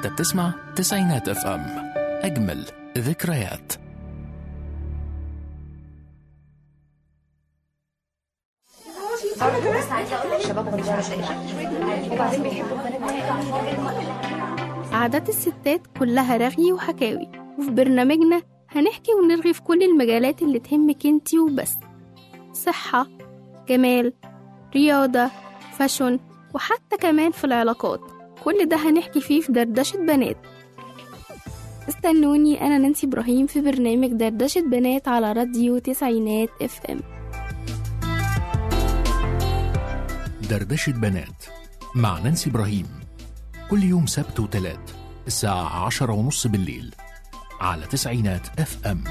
انت بتسمع تسعينات اف ام اجمل ذكريات عادات الستات كلها رغي وحكاوي وفي برنامجنا هنحكي ونرغي في كل المجالات اللي تهمك انتي وبس صحة جمال رياضة فاشن وحتى كمان في العلاقات كل ده هنحكي فيه في دردشة بنات استنوني أنا نانسي إبراهيم في برنامج دردشة بنات على راديو تسعينات اف ام دردشة بنات مع نانسي إبراهيم كل يوم سبت وتلات الساعة عشرة ونص بالليل على تسعينات اف ام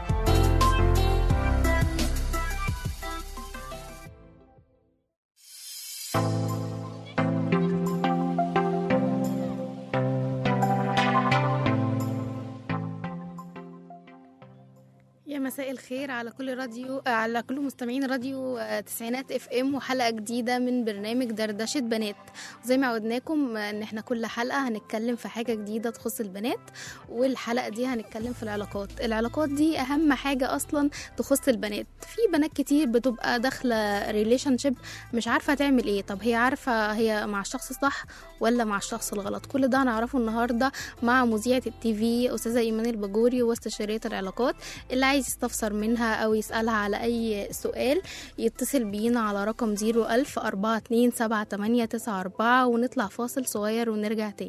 يا مساء الخير على كل راديو على كل مستمعين راديو آه، تسعينات اف ام وحلقه جديده من برنامج دردشه بنات زي ما عودناكم آه، ان احنا كل حلقه هنتكلم في حاجه جديده تخص البنات والحلقه دي هنتكلم في العلاقات العلاقات دي اهم حاجه اصلا تخص البنات في بنات كتير بتبقى داخله ريليشن شيب مش عارفه تعمل ايه طب هي عارفه هي مع الشخص الصح ولا مع الشخص الغلط كل ده هنعرفه النهارده مع مذيعه التي في استاذه ايمان الباجوري واستشاريه العلاقات اللي عايز يستفسر منها أو يسألها على أي سؤال يتصل بينا على رقم 01000 42 7894 ونطلع فاصل صغير ونرجع تاني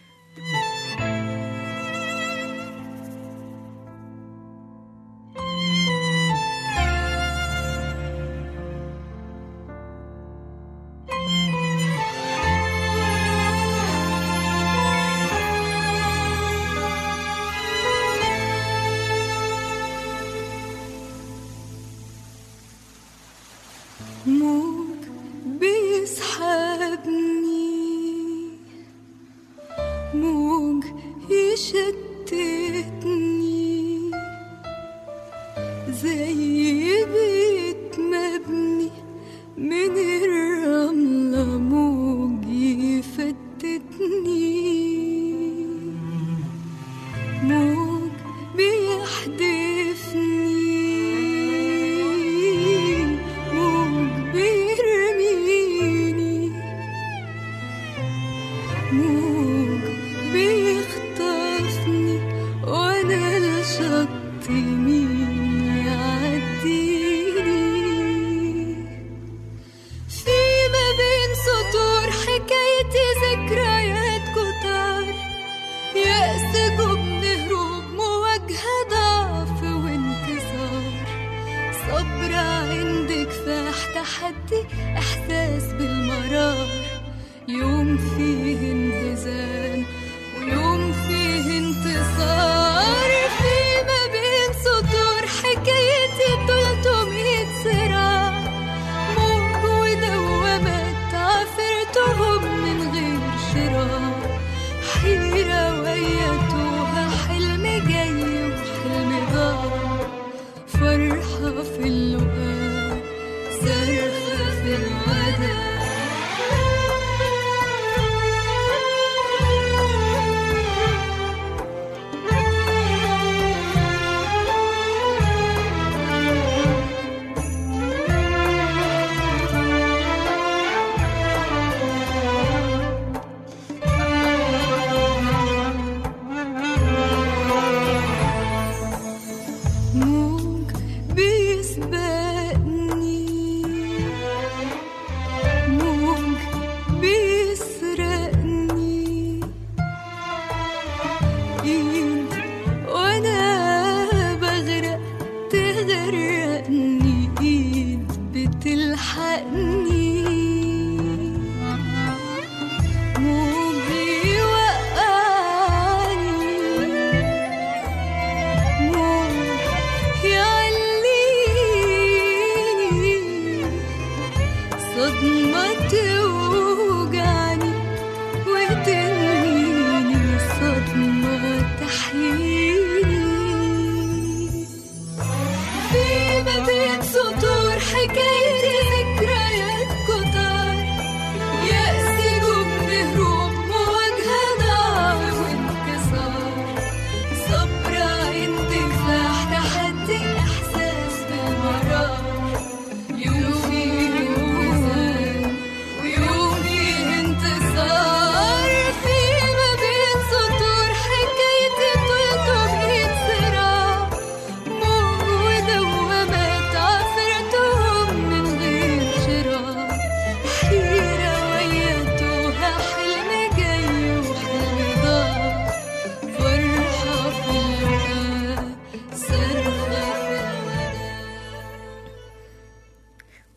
موج بيسحبني موج يشتتني زي بيت مبني من الرملة موج يفتتني موج بيحدفني موج بيرميني موج بيخطفني وانا الشط مين يعديني في ما بين سطور حكايتي ذكريات كتار يأس جبن هروب مواجهة ضعف وانكسار صبر عندك فاح تحدي إحساس بالمرار يوم فيه انهزام ويوم فيه انتصار في ما بين سطور حكايتي 300 صراع موج ودوامات عافرتهم من غير شراع حيرة ويتوها حلم جاي وحلم ضاع فرحة في اللقاء صرخة في الوداع موج بيسبقني موج بيسرقني ايد وانا بغرق تغرقني ايد بتلحقني موج يوقعني موج يعليني صدمة توجعني وتنهيني صدمة تحييني في ما بين سطور حكايتي ذكريات كتار يأس جبن هروب مواجهة ضعف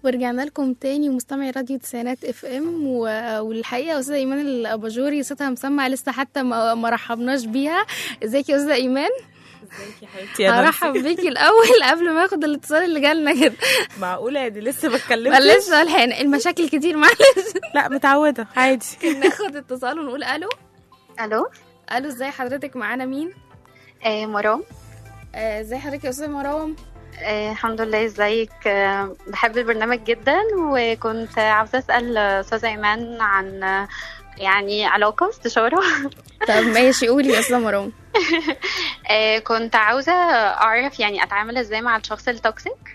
ورجعنا لكم تاني مستمعي راديو تسعينات اف ام و... والحقيقه يا استاذه ايمان الاباجوري صوتها مسمع لسه حتى ما, ما رحبناش بيها ازيك يا استاذه ايمان ازيك يا حبيبتي يا هرحب بيكي الاول قبل ما اخد الاتصال اللي جالنا كده معقولة يا دي لسه بتكلم معلش الحين المشاكل كتير معلش لا متعودة عادي ناخد اتصال ونقول الو الو الو ازاي حضرتك معانا مين آه مرام آه، ازاي حضرتك يا استاذه مرام آه الحمد لله ازيك آه بحب البرنامج جدا وكنت عاوزه اسال استاذه ايمان عن آه، يعني علاقه استشاره طب ماشي قولي يا استاذه مرام آه كنت عاوزه اعرف يعني اتعامل ازاي مع الشخص التوكسيك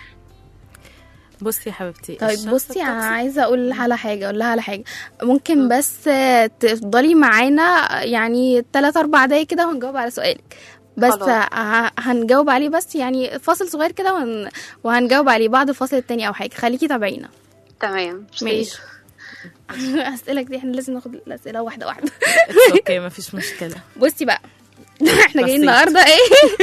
بصي يا حبيبتي طيب الشخص بصي انا التوكسيك- عايزه اقول على حاجه اقول لها على حاجه ممكن بس آه، تفضلي معانا يعني 3 4 دقايق كده وهنجاوب على سؤالك بس خلاص. ه- هنجاوب عليه بس يعني فاصل صغير كده وهن... وهنجاوب عليه بعد الفاصل التاني او حاجه خليكي تابعينا تمام ماشي اسئله دي احنا لازم ناخد الاسئله واحده واحده It's اوكي مفيش مشكلة بصي بقى احنا جايين بسيط. النهارده ايه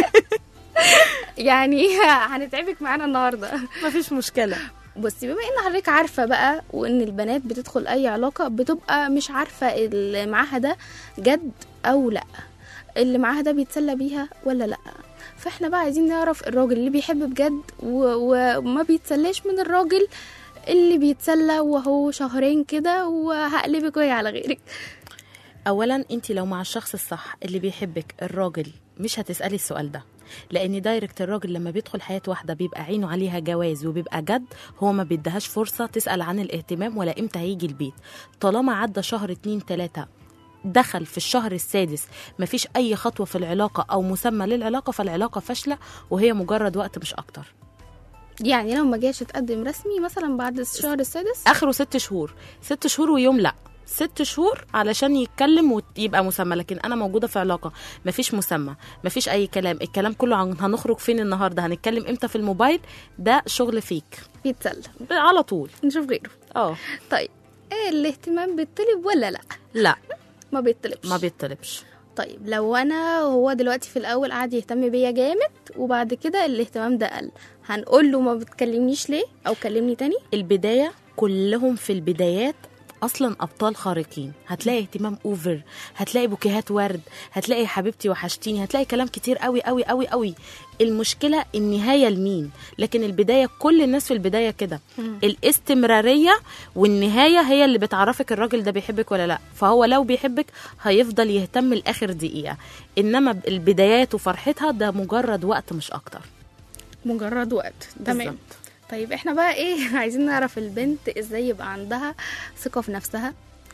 يعني هنتعبك معانا النهارده مفيش مشكلة بصي بما ان حضرتك عارفه بقى وان البنات بتدخل اي علاقه بتبقى مش عارفه اللي معاها ده جد او لا اللي معاها ده بيتسلى بيها ولا لا فاحنا بقى عايزين نعرف الراجل اللي بيحب بجد و- وما بيتسلاش من الراجل اللي بيتسلى وهو شهرين كده وهقلبك وهي على غيرك اولا انت لو مع الشخص الصح اللي بيحبك الراجل مش هتسالي السؤال ده لان دايركت الراجل لما بيدخل حياه واحده بيبقى عينه عليها جواز وبيبقى جد هو ما بيدهاش فرصه تسال عن الاهتمام ولا امتى هيجي البيت طالما عدى شهر اتنين تلاته دخل في الشهر السادس مفيش اي خطوه في العلاقه او مسمى للعلاقه فالعلاقه فاشله وهي مجرد وقت مش اكتر يعني لو ما جاش تقدم رسمي مثلا بعد الشهر السادس اخره ست شهور ست شهور ويوم لا ست شهور علشان يتكلم ويبقى مسمى لكن انا موجوده في علاقه مفيش مسمى مفيش اي كلام الكلام كله عن هنخرج فين النهارده هنتكلم امتى في الموبايل ده شغل فيك بيتسلى على طول نشوف غيره اه طيب ايه الاهتمام بيطلب ولا لا لا ما بيطلبش ما بيطلبش طيب لو انا هو دلوقتي في الاول قعد يهتم بيا جامد وبعد كده الاهتمام ده قل هنقول له ما بتكلمنيش ليه او كلمني تاني البدايه كلهم في البدايات اصلا ابطال خارقين هتلاقي اهتمام اوفر هتلاقي بوكيهات ورد هتلاقي حبيبتي وحشتيني هتلاقي كلام كتير قوي قوي قوي قوي المشكله النهايه لمين لكن البدايه كل الناس في البدايه كده الاستمراريه والنهايه هي اللي بتعرفك الراجل ده بيحبك ولا لا فهو لو بيحبك هيفضل يهتم لاخر دقيقه انما البدايات وفرحتها ده مجرد وقت مش اكتر مجرد وقت تمام بالظبط. طيب احنا بقى ايه عايزين نعرف البنت ازاي يبقى عندها ثقة في نفسها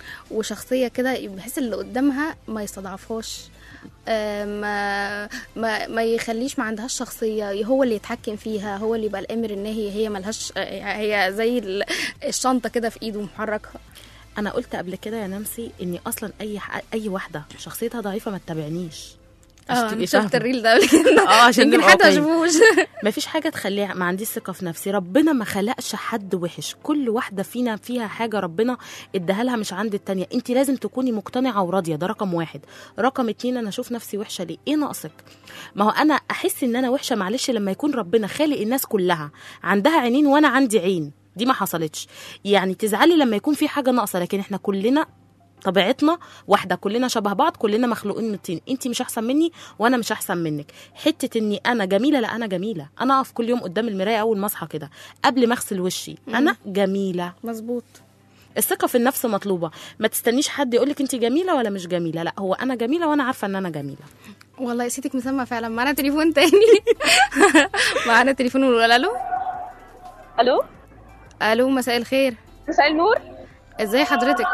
وشخصية كده بحيث اللي قدامها ما يستضعفهاش آه، ما ما ما يخليش ما عندهاش شخصية هو اللي يتحكم فيها هو اللي يبقى الامر الناهي هي ملهاش آه، هي زي ال- الشنطة كده في ايده محركها انا قلت قبل كده يا نانسي اني اصلا اي ح... اي واحده شخصيتها ضعيفه ما تتابعنيش عشان اه تبقي أنا شفت فاهمة. الريل ده قبل كده اه عشان يمكن نبقى حد ما واقعيين. شافوش ما فيش حاجه تخليها ما عنديش ثقه في نفسي ربنا ما خلقش حد وحش كل واحده فينا فيها حاجه ربنا اداها لها مش عند التانية انت لازم تكوني مقتنعه وراضيه ده رقم واحد رقم اتنين انا اشوف نفسي وحشه ليه ايه ناقصك ما هو انا احس ان انا وحشه معلش لما يكون ربنا خالق الناس كلها عندها عينين وانا عندي عين دي ما حصلتش يعني تزعلي لما يكون في حاجه ناقصه لكن احنا كلنا طبيعتنا واحده كلنا شبه بعض كلنا مخلوقين من الطين انت مش احسن مني وانا مش احسن منك حته اني انا جميله لا انا جميله انا اقف كل يوم قدام المرايه اول ما اصحى كده قبل ما اغسل وشي انا جميله مظبوط الثقه في النفس مطلوبه ما تستنيش حد يقولك انت جميله ولا مش جميله لا هو انا جميله وانا عارفه ان انا جميله والله يا سيتك مسمى فعلا معانا تليفون تاني معانا تليفون ونقول الو الو الو مساء الخير مساء النور ازاي حضرتك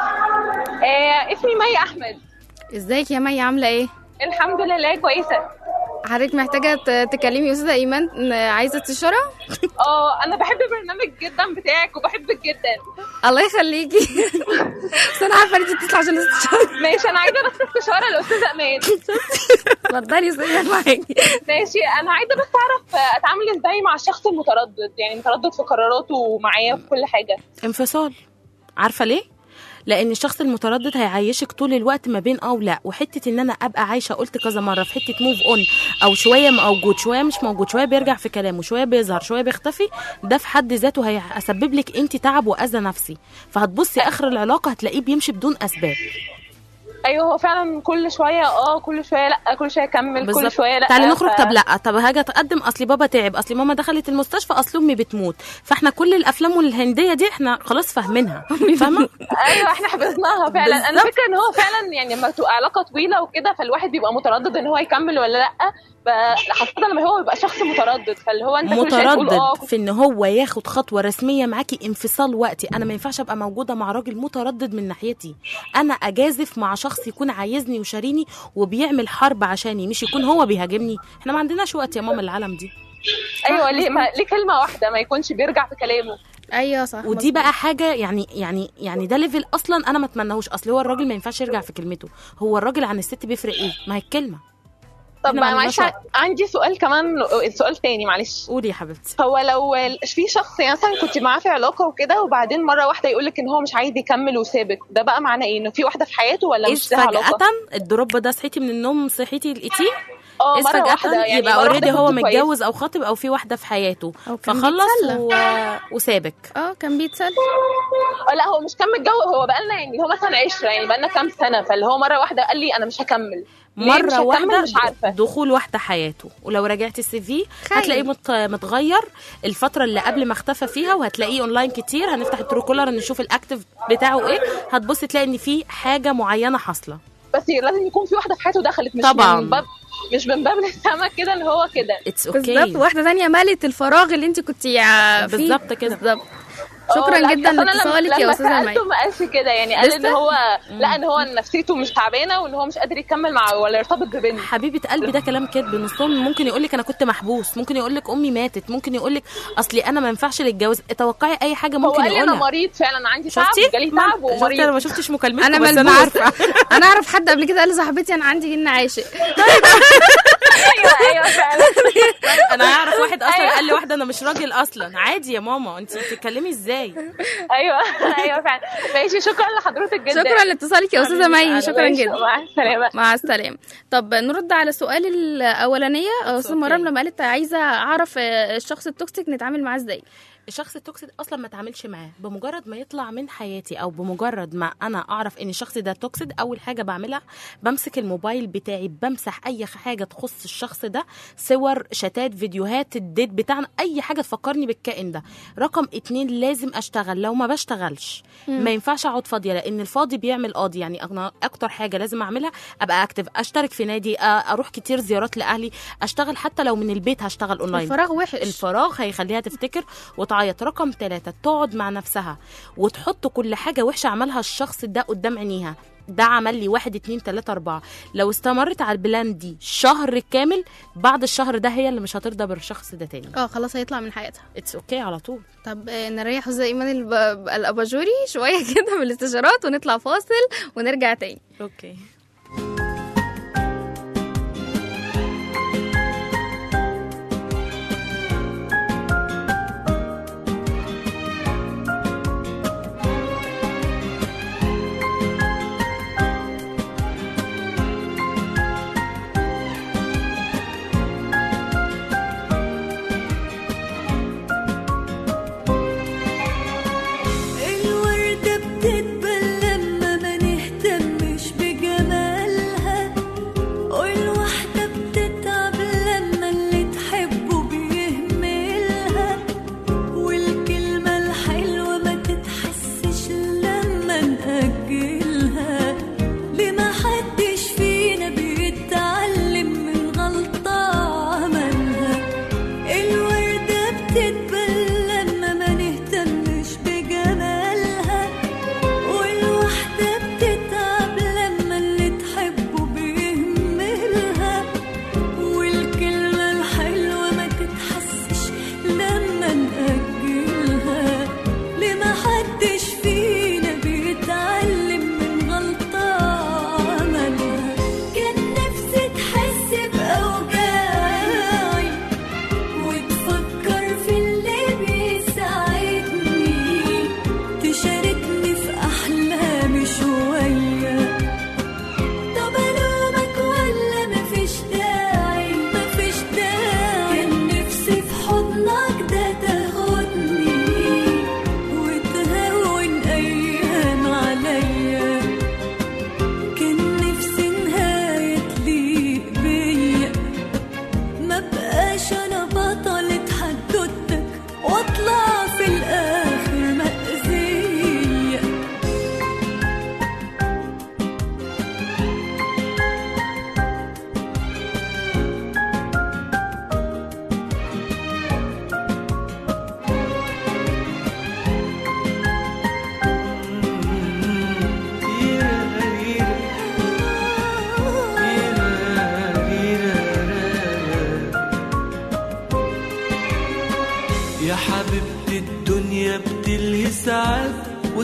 آه اسمي مي احمد ازيك يا مي عامله ايه الحمد لله كويسه حضرتك محتاجه ت- تكلمي استاذه ايمان ن- عايزه استشاره اه انا بحب البرنامج جدا بتاعك وبحبك جدا الله يخليكي بس انا عارفه ان انت بتطلع عشان الاستشاره ماشي انا عايزه بس استشاره لاستاذه امان اتفضلي يا استاذه معاكي ماشي انا عايزه بس اعرف آه، اتعامل ازاي مع الشخص المتردد يعني متردد في قراراته ومعايا في كل حاجه انفصال عارفه ليه لان الشخص المتردد هيعيشك طول الوقت ما بين اه ولا وحته ان انا ابقى عايشه قلت كذا مره في حته موف اون او شويه موجود شويه مش موجود شويه بيرجع في كلامه شويه بيظهر شويه بيختفي ده في حد ذاته هيسبب لك انت تعب واذى نفسي فهتبصي اخر العلاقه هتلاقيه بيمشي بدون اسباب ايوه هو فعلا كل شويه اه كل شويه لا كل شويه كمل كل بالظبط شويه لا تعالي نخرج ف- طب لا طب هاجي اتقدم اصلي بابا تعب اصلي ماما دخلت المستشفى اصل امي بتموت فاحنا كل الافلام الهنديه دي احنا خلاص فاهمينها فاهمه ايوه احنا حفظناها فعلا انا بالظبط. فكره ان هو فعلا يعني لما تبقى علاقه طويله وكده فالواحد بيبقى متردد ان هو يكمل ولا لا ف- خاصه لما هو يبقى شخص متردد فاللي هو انت كل شويه تقول متردد اه في ان هو ياخد خطوه رسميه معاكي انفصال وقتي انا ما ينفعش ابقى موجوده مع راجل متردد من ناحيتي انا اجازف مع شخص يكون عايزني وشاريني وبيعمل حرب عشاني مش يكون هو بيهاجمني احنا ما عندناش وقت يا ماما العالم دي ايوه ليه ما ليه كلمه واحده ما يكونش بيرجع في كلامه ايوه صح ودي مظبوط. بقى حاجه يعني يعني يعني ده ليفل اصلا انا ما اتمناهوش اصل هو الراجل ما ينفعش يرجع في كلمته هو الراجل عن الست بيفرق ايه ما هي الكلمه طب إحنا ما معلش عندناش عندي سؤال كمان سؤال تاني معلش قولي يا حبيبتي هو لو في شخص يعني مثلا كنت معاه في علاقه وكده وبعدين مره واحده يقول لك ان هو مش عايز يكمل وسابك ده بقى معناه ايه انه في واحده في حياته ولا ايش مش لها علاقه فجأة الدروب ده صحيتي من النوم صحيتي لقيتيه اه إذ مره فجأة واحده يعني يبقى مرة اوريدي واحدة هو كنت كويس. متجوز او خاطب او في واحده في حياته أو كان فخلص بيتسلى. و... وسابك اه كان بيتسلى اه لا هو مش كان متجوز هو بقى لنا يعني هو مثلا عشره يعني بقى لنا كام سنه فاللي هو مره واحده قال لي انا مش هكمل ليه مش مره هكمل واحده مش عارفه دخول واحده حياته ولو رجعتي السي في خايف. هتلاقيه مت... متغير الفتره اللي قبل ما اختفى فيها وهتلاقيه اونلاين كتير هنفتح الترو كولر نشوف الاكتف بتاعه ايه هتبصي تلاقي ان في حاجه معينه حاصله بس لازم يكون في واحده في حياته دخلت مش طبعاً. من باب مش من باب السمك كده اللي هو كده اتس بالظبط اوكي واحده ثانيه ملت الفراغ اللي انت كنت فيه بالظبط كده. بالظبط اه، شكرا لا، جدا أصل أنا لما- لاتصالك يا لما استاذه مي سالته ما قالش كده يعني قال ان لسه؟ هو لا ان هو نفسيته مش تعبانه وان هو مش قادر يكمل مع ولا يرتبط ببنت حبيبه قلبي ده كلام كذب نصهم ممكن يقول لك انا كنت محبوس ممكن يقول لك امي ماتت ممكن يقول لك اصلي انا ما ينفعش للجواز توقعي اي حاجه هو ممكن قال لي انا يقولها مريض فعلا عندي تعب شفتي جالي ما- تعب شفتي انا ما ومريض شفتش مكالمتكم انا بس انا ملبوس عارفه انا اعرف حد قبل كده قال لصاحبتي انا عندي جن عاشق ايوه ايوه فعلا انا اعرف واحد اصلا أيوة. قال لي واحده انا مش راجل اصلا عادي يا ماما انت بتتكلمي ازاي ايوه ايوه فعلا ماشي شكرا لحضرتك جدا شكرا لاتصالك يا استاذه مي شكرا ماشي، جدا مع السلامه مع السلامه طب نرد على السؤال الاولانيه استاذه okay. مرام لما قالت عايزه اعرف آه، الشخص التوكسيك نتعامل معاه ازاي الشخص التوكسيك اصلا ما اتعاملش معاه بمجرد ما يطلع من حياتي او بمجرد ما انا اعرف ان الشخص ده توكسيك اول حاجه بعملها بمسك الموبايل بتاعي بمسح اي حاجه تخص الشخص ده صور شتات فيديوهات الديت بتاعنا اي حاجه تفكرني بالكائن ده رقم اتنين لازم اشتغل لو ما بشتغلش ما ينفعش اقعد فاضيه لان الفاضي بيعمل قاضي يعني انا اكتر حاجه لازم اعملها ابقى اكتف اشترك في نادي أ- اروح كتير زيارات لاهلي اشتغل حتى لو من البيت هشتغل اونلاين الفراغ وحش الفراغ هيخليها تفتكر وتعيط رقم ثلاثة تقعد مع نفسها وتحط كل حاجة وحشة عملها الشخص ده قدام عينيها ده عمل لي واحد اتنين تلاتة أربعة لو استمرت على البلان دي شهر كامل بعد الشهر ده هي اللي مش هترضى بالشخص ده تاني اه خلاص هيطلع من حياتها اتس اوكي على طول طب آه، نريح زي ايمان الب- الاباجوري شويه كده من الاستشارات ونطلع فاصل ونرجع تاني اوكي الوردة بتدبل لما ما نهتمش بجمالها والواحدة بتتعب لما اللي تحبه بيهملها والكلمة الحلوة ما تتحسش لما نأجلها ليه ما حدش فينا بيتعلم من غلطة عملها الوردة بتدبل لما ما نهتمش بجمالها والواحدة بتتعب لما اللي تحبه بيهملها والكلمة الحلوة ما تتحسش لما نأجلها ليه ما حدش فينا بيتعلم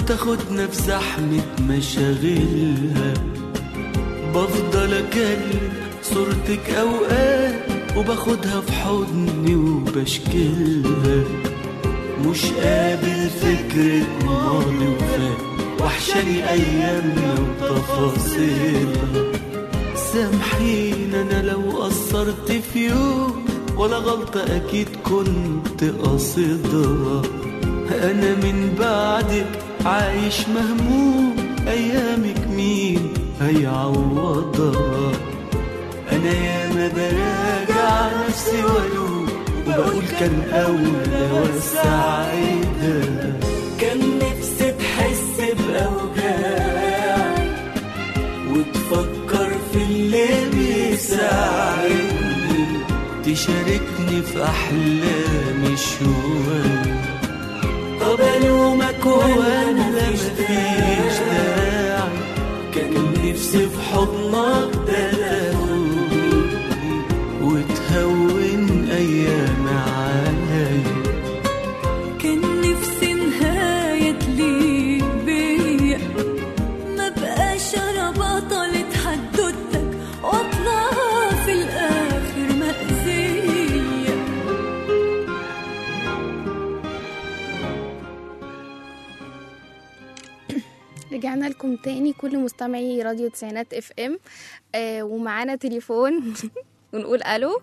وتاخدنا في زحمة مشاغلها بفضل اكلم صورتك اوقات وباخدها في حضني وبشكلها مش قابل فكرة ماضي وفات وحشاني أيامنا وتفاصيلها سامحين أنا لو قصرت في يوم ولا غلطة أكيد كنت قاصدها أنا من بعدك عايش مهموم أيامك مين هيعوضها أنا ياما براجع نفسي وألوم وبقول كان أولى وسعيدة كان نفسي تحس بأوجاعي وتفكر في اللي بيساعدني تشاركني في أحلامي شوية طب ألومك وأنا مفيش داعي كان نفسي في حضنك ده تاخدني وتهون أيام عليا كان نفسي نهاية تليق بيا ما بقاش انا بطلة حدوتك واطلع في الاخر مأذية رجعنا لكم تاني كل مستمعي راديو تسعينات اف ام آه ومعانا تليفون ونقول الو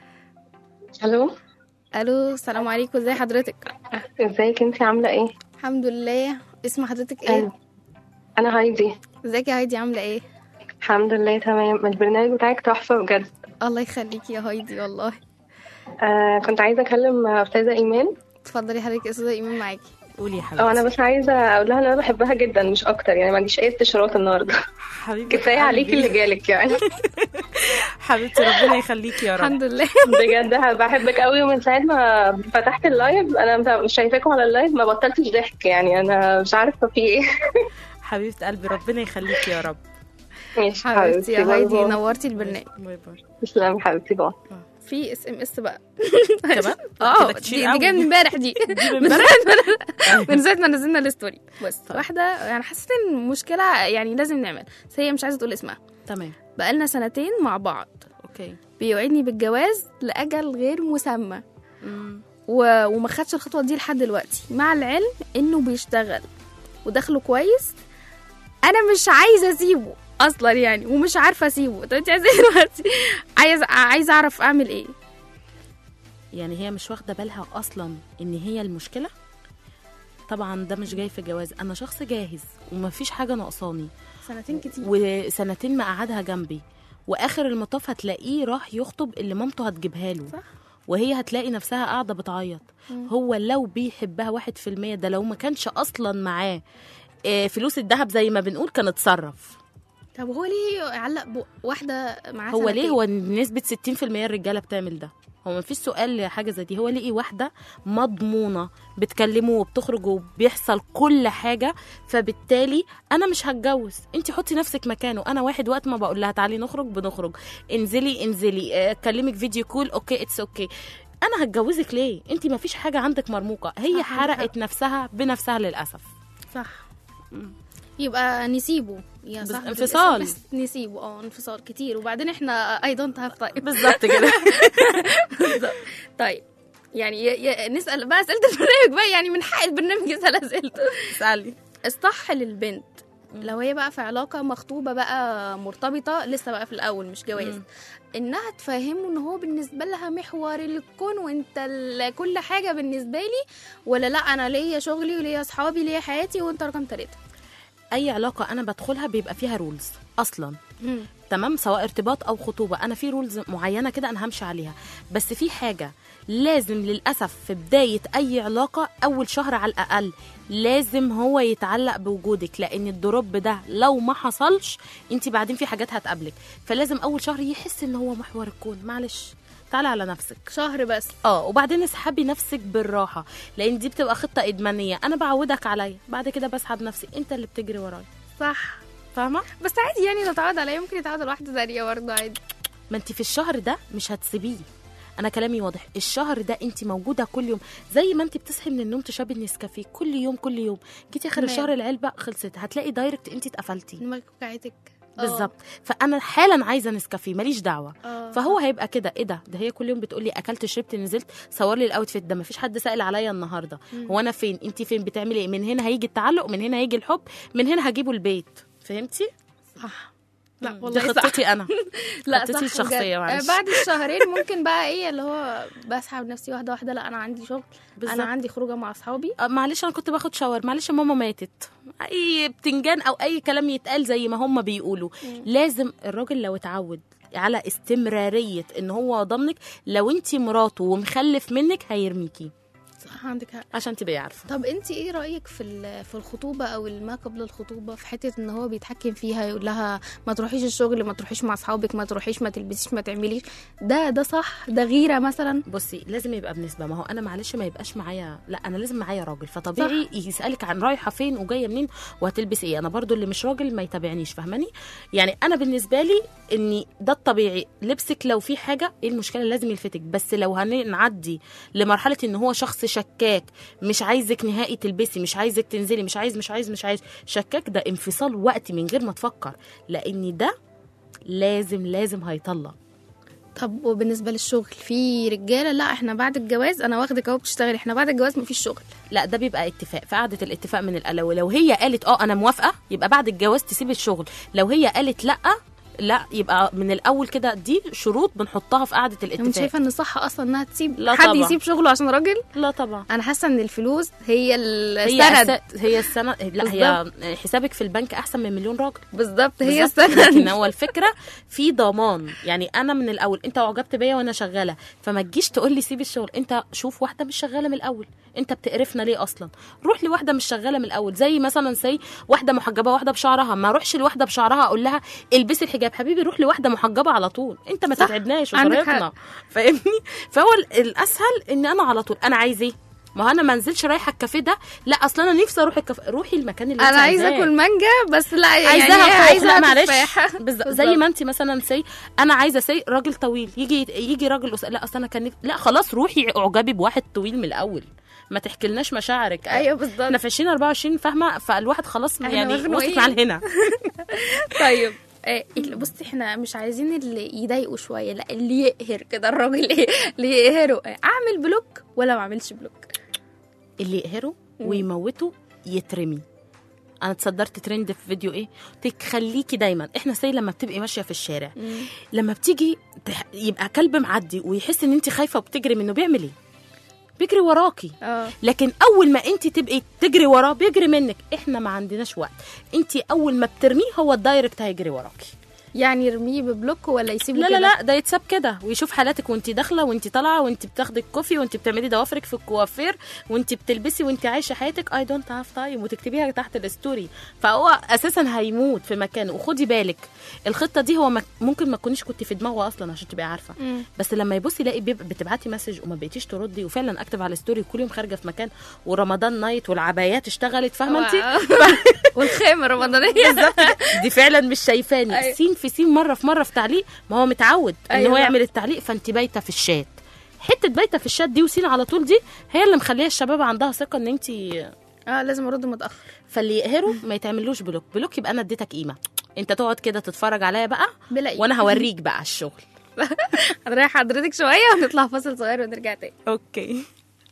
الو الو السلام عليكم ازي حضرتك ازيك انت عامله ايه الحمد لله اسم حضرتك ايه أنا- انا هايدي ازيك يا هايدي عامله ايه الحمد لله تمام البرنامج بتاعك تحفه بجد الله يخليكي يا هايدي والله آه كنت عايزه اكلم استاذه ايمان اتفضلي حضرتك يا استاذه ايمان معاكي قولي يا او انا حبيبتي بس عايزه اقول لها ان انا بحبها جدا مش اكتر يعني ما عنديش اي استشارات النهارده حبيبتي كفايه عليكي اللي جالك يعني حبيبتي ربنا يخليكي يا رب الحمد لله بجد بحبك قوي ومن ساعه ما فتحت اللايف انا مش شايفاكم على اللايف ما بطلتش ضحك يعني انا مش عارفه في ايه حبيبه قلبي ربنا يخليكي يا رب ماشي حبيبتي يا باي هايدي باي. نورتي البرنامج باي باي تسلمي حبيبتي باي في اس ام اس بقى كمان اه كده كتير دي, قوي. دي جايه من امبارح دي من من ساعه ما من ساعه ما نزلنا الستوري بس واحده يعني حسيت ان المشكله يعني لازم نعمل بس هي مش عايزه تقول اسمها تمام بقالنا سنتين مع بعض اوكي بيوعدني بالجواز لاجل غير مسمى مم. و... وما خدش الخطوه دي لحد دلوقتي مع العلم انه بيشتغل ودخله كويس انا مش عايزه اسيبه اصلا يعني ومش عارفه اسيبه طب انت عايزه ايه دلوقتي عايزه عايزه اعرف اعمل ايه يعني هي مش واخده بالها اصلا ان هي المشكله طبعا ده مش جاي في جواز انا شخص جاهز ومفيش حاجه ناقصاني سنتين كتير وسنتين مقعدها جنبي واخر المطاف هتلاقيه راح يخطب اللي مامته هتجيبها له صح. وهي هتلاقي نفسها قاعده بتعيط هو لو بيحبها واحد في المية ده لو ما كانش اصلا معاه آه، فلوس الذهب زي ما بنقول كان اتصرف طب هو ليه يعلق بواحده معاه هو ليه سنتين؟ هو نسبة 60% الرجالة بتعمل ده هو مفيش سؤال لحاجة زي دي هو ليه واحدة مضمونة بتكلمه وبتخرج وبيحصل كل حاجة فبالتالي أنا مش هتجوز انت حطي نفسك مكانه أنا واحد وقت ما بقول لها تعالي نخرج بنخرج انزلي انزلي آه، اكلمك فيديو كول اوكي اتس اوكي انا هتجوزك ليه انت مفيش حاجة عندك مرموقة هي صح، عندك حرقت نفسها بنفسها للأسف صح يبقى نسيبه يا بس- صاحبي انفصال. الاسم بس نسيبه اه انفصال كتير وبعدين احنا اي دونت هاف طيب بالظبط كده بالظبط. طيب يعني ي- ي- نسال بقى اسئله البرنامج بقى يعني من حق البرنامج يسال اسئلته اسألي الصح للبنت لو هي بقى في علاقه مخطوبه بقى مرتبطه لسه بقى في الاول مش جواز مم. انها تفهمه ان هو بالنسبه لها محور الكون وانت ال- كل حاجه بالنسبه لي ولا لا انا ليا شغلي وليا اصحابي ليا حياتي وانت رقم ثلاثه أي علاقة أنا بدخلها بيبقى فيها رولز أصلا تمام سواء ارتباط او خطوبه انا في رولز معينه كده انا همشي عليها بس في حاجه لازم للاسف في بدايه اي علاقه اول شهر على الاقل لازم هو يتعلق بوجودك لان الدروب ده لو ما حصلش انت بعدين في حاجات هتقابلك فلازم اول شهر يحس ان هو محور الكون معلش تعالى على نفسك شهر بس اه وبعدين اسحبي نفسك بالراحه لان دي بتبقى خطه ادمانيه انا بعودك عليا بعد كده بسحب نفسي انت اللي بتجري ورايا صح فاهمه بس عادي يعني نتعود على ممكن يتعود على واحده ثانيه برضه عادي ما انت في الشهر ده مش هتسيبيه انا كلامي واضح الشهر ده انت موجوده كل يوم زي ما انت بتصحي من النوم تشربي النسكافيه كل يوم كل يوم جيتي اخر تمام. الشهر العلبه خلصت هتلاقي دايركت انت اتقفلتي دماغك وجعتك آه. بالظبط فانا حالا عايزه نسكافيه ماليش دعوه آه. فهو هيبقى كده ايه ده ده هي كل يوم بتقولي اكلت شربت نزلت صور لي الاوتفيت ده مفيش حد سائل عليا النهارده هو انا فين انت فين بتعملي ايه من هنا هيجي التعلق من هنا هيجي الحب من هنا هجيبه البيت فهمتي صح لا دي والله صح خطتي انا لا خطتي صح الشخصية، بجد. معلش. آه، بعد الشهرين ممكن بقى ايه اللي هو بسحب نفسي واحده واحده لا انا عندي شغل بالظبط. انا عندي خروجه مع اصحابي آه، معلش انا كنت باخد شاور معلش ماما ماتت اي بتنجان او اي كلام يتقال زي ما هم بيقولوا لازم الراجل لو اتعود على استمراريه ان هو ضمنك لو انت مراته ومخلف منك هيرميكي صح عندك حق عشان تبقي عارفه طب انت ايه رايك في ال- في الخطوبه او ما قبل الخطوبه في حته ان هو بيتحكم فيها يقول لها ما تروحيش الشغل ما تروحيش مع اصحابك ما تروحيش ما تلبسيش ما تعمليش ده ده صح ده غيره مثلا بصي لازم يبقى بنسبه ما هو انا معلش ما يبقاش معايا لا انا لازم معايا راجل فطبيعي يسالك عن رايحه فين وجايه منين وهتلبس ايه انا برضو اللي مش راجل ما يتابعنيش فاهماني يعني انا بالنسبه لي اني ده الطبيعي لبسك لو في حاجه ايه المشكله لازم يلفتك بس لو هنعدي لمرحله ان هو شخص شكاك مش عايزك نهائي تلبسي مش عايزك تنزلي مش عايز مش عايز مش عايز شكاك ده انفصال وقتي من غير ما تفكر لان ده لازم لازم هيطلق طب وبالنسبه للشغل في رجاله لا احنا بعد الجواز انا واخدك اهو بتشتغلي احنا بعد الجواز مفيش شغل لا ده بيبقى اتفاق في قعده الاتفاق من الاول لو هي قالت اه انا موافقه يبقى بعد الجواز تسيب الشغل لو هي قالت لا لا يبقى من الاول كده دي شروط بنحطها في قعده انت الاتفاق شايفه ان صح اصلا انها تسيب لا حد طبعا. يسيب شغله عشان راجل لا طبعا انا حاسه ان الفلوس هي هي السند أس- هي السنه لا هي حسابك في البنك احسن من مليون راجل بالظبط هي بالظبط. لكن السند هو الفكره في ضمان يعني انا من الاول انت اعجبت بيا وانا شغاله فما تجيش تقول لي سيب الشغل انت شوف واحده مش شغاله من الاول انت بتقرفنا ليه اصلا روح لواحده مش شغاله من الاول زي مثلا سي واحده محجبه واحده بشعرها ما اروحش لواحده بشعرها اقول لها البسي الحجاب حبيبي روح لواحده محجبه على طول انت ما صح. تتعبناش عندك وطريقنا فاهمني فهو ال- الاسهل ان انا على طول انا عايز ايه ما هو انا ما انزلش رايحه الكافيه ده لا اصلا انا نفسي اروح الكافيه روحي المكان اللي انا انت عايزه عايزاه. اكل مانجا بس لا يعني عايزاها هي فوق عايزه لا معلش تفاحة. بالظبط زي ما انت مثلا سي انا عايزه سي راجل طويل يجي يجي راجل قص- لا اصل انا كان نف- لا خلاص روحي اعجبي بواحد طويل من الاول ما تحكيلناش مشاعرك ايوه بالظبط احنا في 2024 فاهمه فالواحد خلاص احنا يعني مخنوقين. وصلت معاه هنا طيب آه، بصي احنا مش عايزين اللي يضايقوا شويه لا اللي يقهر كده الراجل ايه اللي يقهره آه، اعمل بلوك ولا ما اعملش بلوك اللي يقهره ويموته يترمي انا اتصدرت ترند في فيديو ايه قلت لك خليكي دايما احنا سي لما بتبقي ماشيه في الشارع لما بتيجي تح... يبقى كلب معدي ويحس ان انت خايفه وبتجري منه بيعمل ايه بيجري وراكي اه لكن اول ما انت تبقي تجري وراه بيجري منك احنا ما عندناش وقت انت اول ما بترميه هو الدايركت هيجري وراكي يعني يرميه ببلوك ولا يسيبه لا لا كده؟ لا ده يتساب كده ويشوف حالاتك وانت داخله وانت طالعه وانت بتاخدي الكوفي وانت بتعملي ضوافرك في الكوافير وانت بتلبسي وانت عايشه حياتك اي دونت هاف تايم وتكتبيها تحت الستوري فهو اساسا هيموت في مكانه وخدي بالك الخطه دي هو مك... ممكن ما تكونيش كنت في دماغه اصلا عشان تبقي عارفه مم. بس لما يبص يلاقي بيبقى بتبعتي مسج وما بقيتيش تردي وفعلا اكتب على الستوري كل يوم خارجه في مكان ورمضان نايت والعبايات اشتغلت فاهمه انت واو. والخيمه الرمضانيه بالظبط دي فعلا مش شايفاني أيوة. سين في سين مره في مره في تعليق ما هو متعود ان أيوة هو صح. يعمل التعليق فانت بايته في الشات حته بايته في الشات دي وسين على طول دي هي اللي مخليه الشباب عندها ثقه ان انت اه لازم ارد متاخر فاللي يقهره ما يتعملوش بلوك بلوك يبقى انا اديتك قيمه انت تقعد كده تتفرج عليا بقى بلاقي وانا هوريك بقى الشغل هنريح حضرتك شويه ونطلع فاصل صغير ونرجع تاني اوكي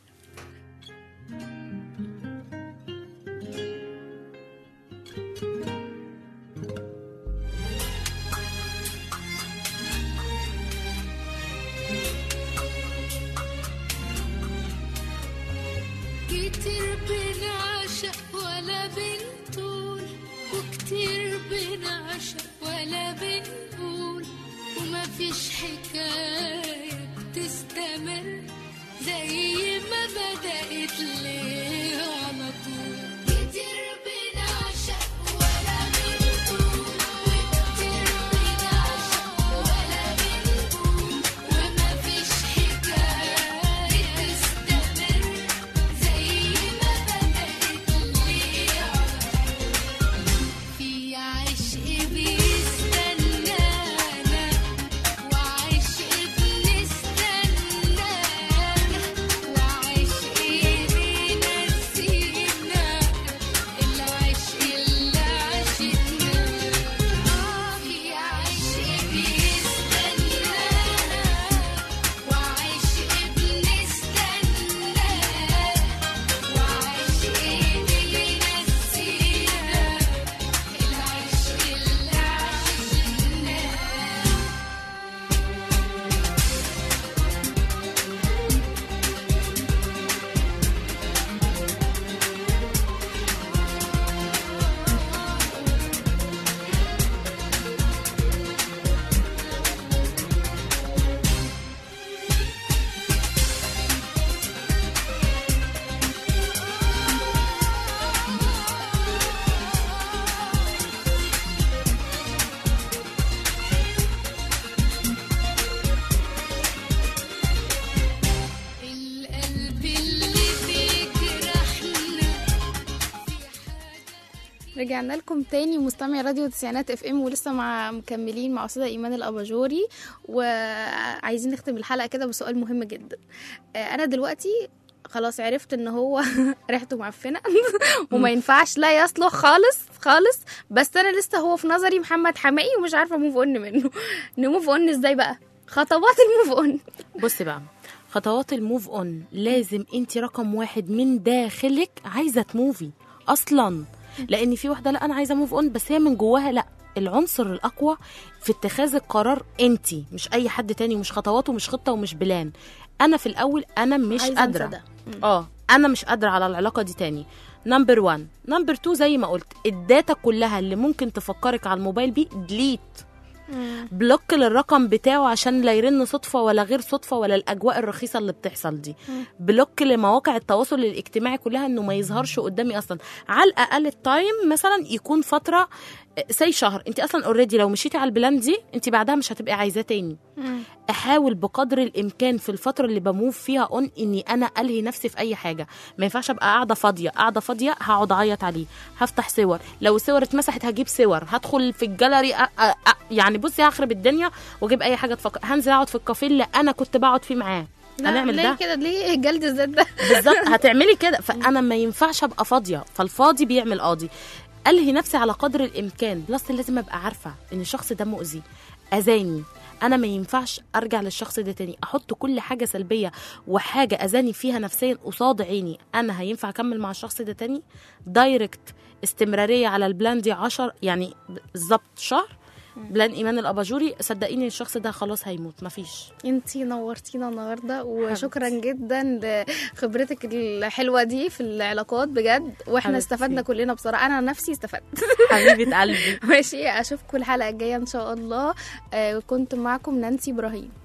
كتير بنعشق ولا بنطول وكتير بنعشق ولا بنقول وما فيش حكاية بتستمر زي ما بدأت ليه على طول كتير بنعشق ولا بنطول وكتير بنعشق ولا بنقول وما فيش حكاية بتستمر زي ما بدأت ليه على في عشق بيستنانا وعشق رجعنا لكم تاني مستمع راديو تسعينات اف ام ولسه مع مكملين مع استاذه ايمان الاباجوري وعايزين نختم الحلقه كده بسؤال مهم جدا آه، انا دلوقتي خلاص عرفت ان هو ريحته معفنه وما ينفعش لا يصلح خالص خالص بس انا لسه هو في نظري محمد حمائي ومش عارفه موف اون منه نموف اون ازاي بقى خطوات الموف اون بصي بقى خطوات الموف اون لازم انت رقم واحد من داخلك عايزه تموفي اصلا لان في واحده لا انا عايزه موف اون بس هي من جواها لا العنصر الاقوى في اتخاذ القرار انت مش اي حد تاني مش خطوات ومش خطه ومش بلان انا في الاول انا مش عايزة قادره أنسى ده. اه انا مش قادره على العلاقه دي تاني نمبر 1 نمبر 2 زي ما قلت الداتا كلها اللي ممكن تفكرك على الموبايل بيه ديليت بلوك للرقم بتاعه عشان لا يرن صدفه ولا غير صدفه ولا الاجواء الرخيصه اللي بتحصل دي بلوك لمواقع التواصل الاجتماعي كلها انه ما يظهرش قدامي اصلا على الاقل التايم مثلا يكون فتره سي شهر انت اصلا اوريدي لو مشيتي على البلان دي انت بعدها مش هتبقي عايزاه تاني احاول بقدر الامكان في الفتره اللي بموف فيها اون اني انا الهي نفسي في اي حاجه ما ينفعش ابقى قاعده فاضيه قاعده فاضيه هقعد اعيط عليه هفتح صور لو الصور اتمسحت هجيب صور هدخل في الجاليري أ... أ... أ... يعني بصي هخرب الدنيا واجيب اي حاجه تفكر هنزل اقعد في الكافيه اللي انا كنت بقعد فيه معاه لا هنعمل ليه ده كده ليه جلد الذات ده بالظبط هتعملي كده فانا ما ينفعش ابقى فاضيه فالفاضي بيعمل قاضي الهي نفسي على قدر الامكان بلس لازم ابقى عارفه ان الشخص ده مؤذي اذاني انا ما ينفعش ارجع للشخص ده تاني احط كل حاجه سلبيه وحاجه اذاني فيها نفسيا قصاد عيني انا هينفع اكمل مع الشخص ده تاني دايركت استمراريه على البلان دي 10 يعني بالظبط شهر بلان ايمان الاباجوري صدقيني الشخص ده خلاص هيموت مفيش انتي نورتينا النهارده وشكرا جدا لخبرتك الحلوه دي في العلاقات بجد واحنا حبيبتي. استفدنا كلنا بصراحه انا عن نفسي استفدت حبيبه قلبي ماشي اشوفكم الحلقه الجايه ان شاء الله آه كنت معكم نانسي ابراهيم